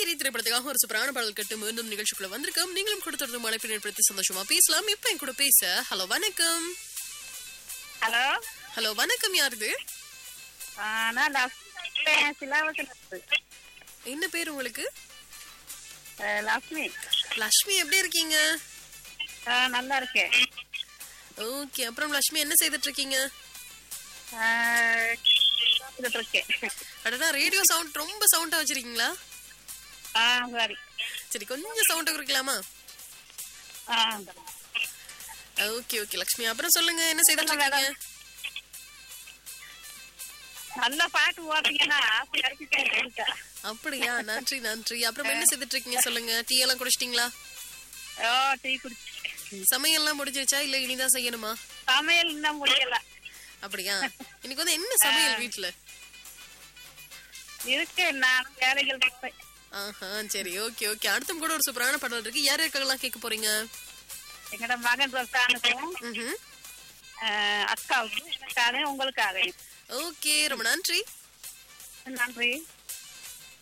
போக்கிரி திரைப்படத்துக்காக ஒரு சூப்பரான பாடல் கட்டு மீண்டும் நிகழ்ச்சிக்குள்ள வந்திருக்கோம் நீங்களும் கொடுத்துருந்த அழைப்பினை ஏற்படுத்தி சந்தோஷமா பேசலாம் இப்ப என் கூட பேச ஹலோ வணக்கம் ஹலோ ஹலோ வணக்கம் யாருது நான் லக்ஷ்மி சிலாவத்தில் என்ன பேர் உங்களுக்கு லக்ஷ்மி லக்ஷ்மி எப்படி இருக்கீங்க ஆ, நல்லா இருக்கேன் ஓகே அப்புறம் லக்ஷ்மி என்ன செய்துட்டு இருக்கீங்க ஆ, பார்த்துட்டு இருக்கேன் அடடா ரேடியோ சவுண்ட் ரொம்ப சவுண்டா வச்சிருக்கீங்களா ஆ சரி சரி கொஞ்சம் சவுண்ட் குறைக்கலாமா ஆ ஓகே ஓகே லக்ஷ்மி அப்புறம் சொல்லுங்க என்ன செய்துட்டு இருக்கீங்க நல்ல பாட்டு ஓடுறீங்கன்னா ஆசை அடிச்சுட்டேன் அப்படியா நன்றி நன்றி அப்புறம் என்ன செய்துட்டு இருக்கீங்க சொல்லுங்க டீ எல்லாம் குடிச்சிட்டீங்களா ஓ டீ குடிச்சு சமையல்லாம் முடிஞ்சிருச்சா இல்ல இனிதான் செய்யணுமா சமையல் இன்னும் முடியல அப்படியா இன்னைக்கு வந்து என்ன சமையல் வீட்ல இருக்கு நான் வேலைகள் இருப்பேன் ஆஹா சரி ஓகே ஓகே அடுத்தும் கூட ஒரு சூப்பரான பாடல் இருக்கு யார் யாருக்கெல்லாம் கேட்க போறீங்க எங்கட மகன் ரசானுக்கும் ம்ஹும். அக்காவுக்கும் எனக்காக உங்களுக்காக ஓகே ரொம்ப நன்றி நன்றி